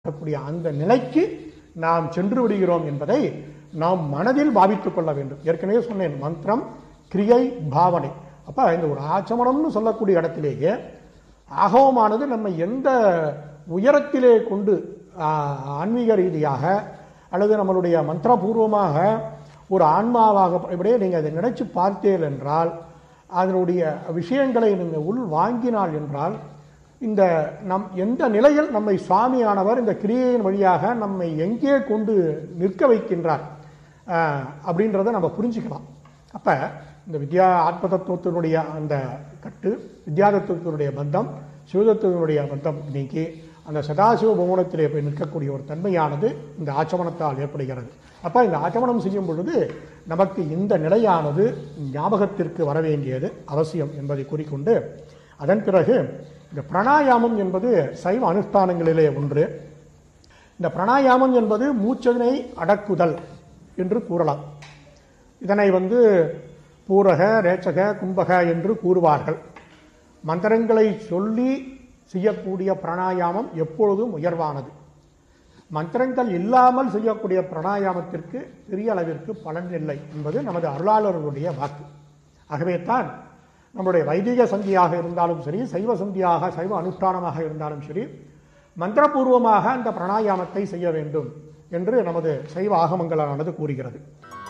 இருக்கக்கூடிய அந்த நிலைக்கு நாம் சென்று விடுகிறோம் என்பதை நாம் மனதில் பாவித்துக் கொள்ள வேண்டும் ஏற்கனவே சொன்னேன் மந்திரம் கிரியை பாவனை அப்ப இந்த ஒரு ஆச்சமனம்னு சொல்லக்கூடிய இடத்திலேயே ஆகவமானது நம்ம எந்த உயரத்திலே கொண்டு ஆ, ஆன்மீக ரீதியாக அல்லது நம்மளுடைய மந்திரபூர்வமாக ஒரு ஆன்மாவாக இப்படியே நீங்கள் அதை நினைச்சு பார்த்தீர்கள் என்றால் அதனுடைய விஷயங்களை நீங்கள் உள் வாங்கினால் என்றால் இந்த நம் எந்த நிலையில் நம்மை சுவாமியானவர் இந்த கிரியையின் வழியாக நம்மை எங்கே கொண்டு நிற்க வைக்கின்றார் ஆஹ், அப்படின்றத நம்ம புரிஞ்சுக்கலாம் அப்ப இந்த வித்யா ஆத்ம தத்துவத்தினுடைய அந்த கட்டு வித்யா தத்துவத்தினுடைய பந்தம் சிவதத்துவத்தினுடைய பந்தம் நீக்கி அந்த சதாசிவ பவனத்திலே போய் நிற்கக்கூடிய ஒரு தன்மையானது இந்த ஆச்சமனத்தால் ஏற்படுகிறது அப்ப இந்த ஆச்சமனம் செய்யும் பொழுது நமக்கு இந்த நிலையானது ஞாபகத்திற்கு வர வேண்டியது அவசியம் என்பதை கூறிக்கொண்டு அதன் பிறகு இந்த பிராணாயாமம் என்பது சைவ அனுஷ்டானங்களிலே ஒன்று இந்த பிராணாயாமம் என்பது மூச்சதினை அடக்குதல் என்று கூறலாம் இதனை வந்து பூரக ரேச்சக கும்பக என்று கூறுவார்கள் மந்திரங்களை சொல்லி செய்யக்கூடிய பிராணாயாமம் எப்பொழுதும் உயர்வானது மந்திரங்கள் இல்லாமல் செய்யக்கூடிய பிராணாயாமத்திற்கு பெரிய அளவிற்கு பலன் இல்லை என்பது நமது அருளாளர்களுடைய வாக்கு ஆகவே தான் நம்முடைய வைதிக சந்தியாக இருந்தாலும் சரி சைவ சந்தியாக சைவ அனுஷ்டானமாக இருந்தாலும் சரி மந்திரபூர்வமாக அந்த பிராணாயாமத்தை செய்ய வேண்டும் என்று நமது சைவ ஆகமங்களானது கூறுகிறது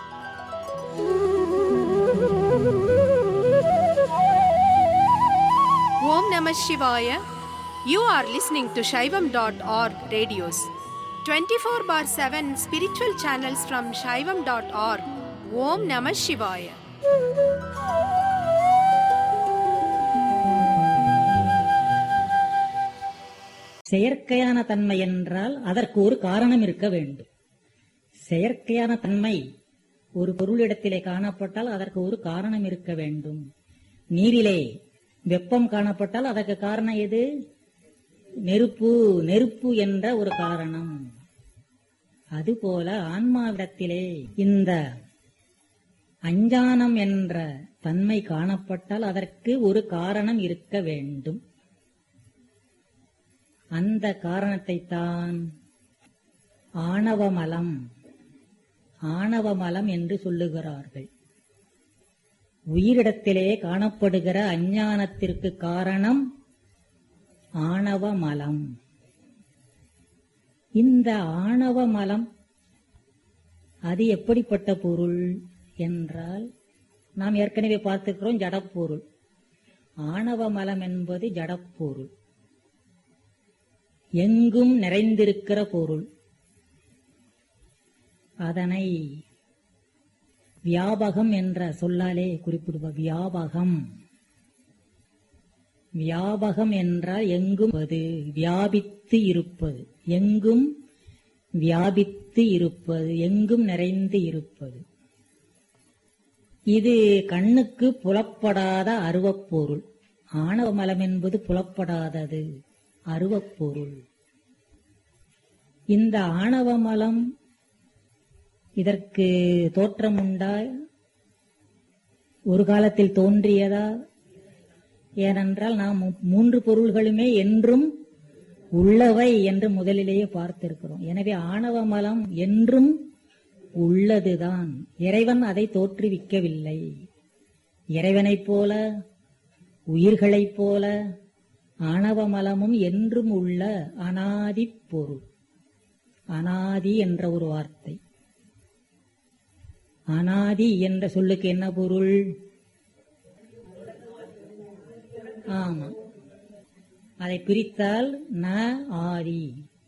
Om Namah Shivaya. You are listening to Shaivam.org radios. 24 bar 7 spiritual channels from Shaivam.org. Om Namah Shivaya. செயற்கையான தன்மை என்றால் அதற்கு ஒரு காரணம் இருக்க வேண்டும் செயற்கையான தன்மை ஒரு பொருளிடத்திலே காணப்பட்டால் அதற்கு ஒரு காரணம் இருக்க வேண்டும் நீரிலே வெப்பம் காணப்பட்டால் அதற்கு காரணம் எது நெருப்பு நெருப்பு என்ற ஒரு காரணம் அதுபோல ஆன்மாவிடத்திலே இந்த அஞ்ஞானம் என்ற தன்மை காணப்பட்டால் அதற்கு ஒரு காரணம் இருக்க வேண்டும் அந்த காரணத்தை தான் ஆணவமலம் ஆணவமலம் என்று சொல்லுகிறார்கள் உயிரிடத்திலே காணப்படுகிற அஞ்ஞானத்திற்கு காரணம் ஆணவமலம் இந்த ஆணவமலம் அது எப்படிப்பட்ட பொருள் என்றால் நாம் ஏற்கனவே பார்த்திருக்கிறோம் ஜடப்பொருள் ஆணவமலம் என்பது ஜடப்பொருள் எங்கும் நிறைந்திருக்கிற பொருள் அதனை வியாபகம் என்ற சொல்லாலே குறிப்பிடுவ வியாபகம் வியாபகம் என்றால் எங்கும் அது வியாபித்து இருப்பது எங்கும் வியாபித்து இருப்பது எங்கும் நிறைந்து இருப்பது இது கண்ணுக்கு புலப்படாத அருவப்பொருள் ஆணவமலம் என்பது புலப்படாதது அருவப்பொருள் இந்த ஆணவமலம் இதற்கு தோற்றம் உண்டா ஒரு காலத்தில் தோன்றியதா ஏனென்றால் நாம் மூ- மூன்று பொருள்களுமே என்றும் உள்ளவை என்று முதலிலேயே பார்த்திருக்கிறோம் எனவே ஆணவமலம் என்றும் உள்ளதுதான் இறைவன் அதை தோற்றுவிக்கவில்லை இறைவனைப் போல உயிர்களைப் போல ஆணவமலமும் என்றும் உள்ள அனாதி பொருள் அனாதி என்ற ஒரு வார்த்தை அனாதி என்ற சொல்லுக்கு என்ன பொருள் ஆமா அதை பிரித்தால் ந ஆதி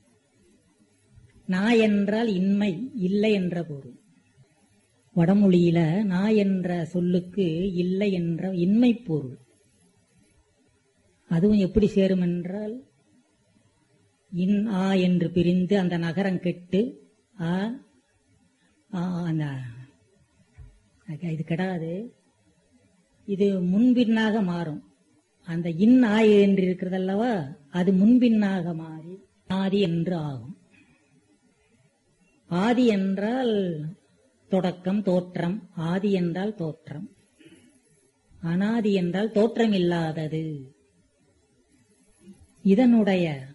நா என்றால் இன்மை இல்லை என்ற பொருள் வடமொழியில நா என்ற சொல்லுக்கு இல்லை என்ற இன்மை பொருள் அதுவும் எப்படி சேரும் என்றால் இன் ஆ என்று பிரிந்து அந்த நகரம் கெட்டு ஆ ஆ, அந்த அது- இது கெடாது இது முன்பின்னாக மாறும் அந்த இன் ஆய் என்று இருக்கிறது அல்லவா அது முன்பின்னாக மாறி ஆதி என்று ஆகும் ஆதி என்றால் தொடக்கம் தோற்றம் ஆதி என்றால் தோற்றம் அனாதி என்றால் தோற்றம் இல்லாதது இதனுடைய